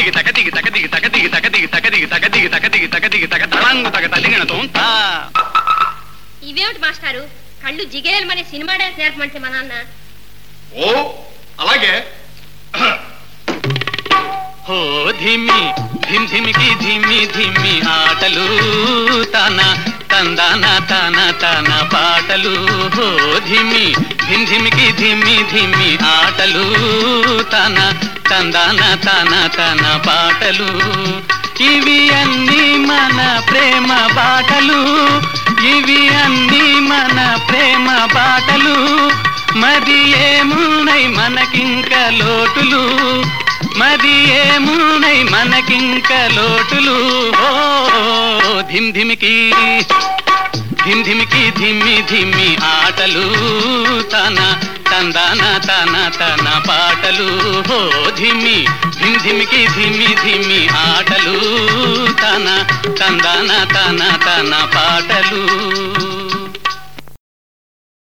తకదిగి తకదిగి తకదిగి తకదిగి తకదిగి తకదిగి తకదిగి తకదిగి తకదిగి తక తళంగు తగ తలిగిన తోంతా ఇవేమిటి మాస్టారు కళ్ళు జిగేయమని సినిమా డాన్స్ నేర్పమంటే మా నాన్న ఓ అలాగే హో ధిమి ధిమ్ ధిమికి ధిమి ధిమి ఆటలు తన తందాన తన తన పాటలు హో ధిమి ధిమ్ ధిమికి ధిమి ధిమి ఆటలు తన తందాన తన తన పాటలు ఇవి అన్ని మన ప్రేమ బాటలు ఇవి అన్ని మన ప్రేమ బాటలు మరి ఏమునై మనకింక లోటులు మరి ఏమునై మనకింక లోటులు ఓ ధిమ్ ధిమికి ధిమ్ ధిమికి ధిమ్మి ధిమ్మి ఆటలు తన తందాన తన తన పాటలు హో ధిమ్మి ధిమ్ ధిమికి ధిమ్మి ధిమ్మి ఆటలు తన తందాన తన తన పాటలు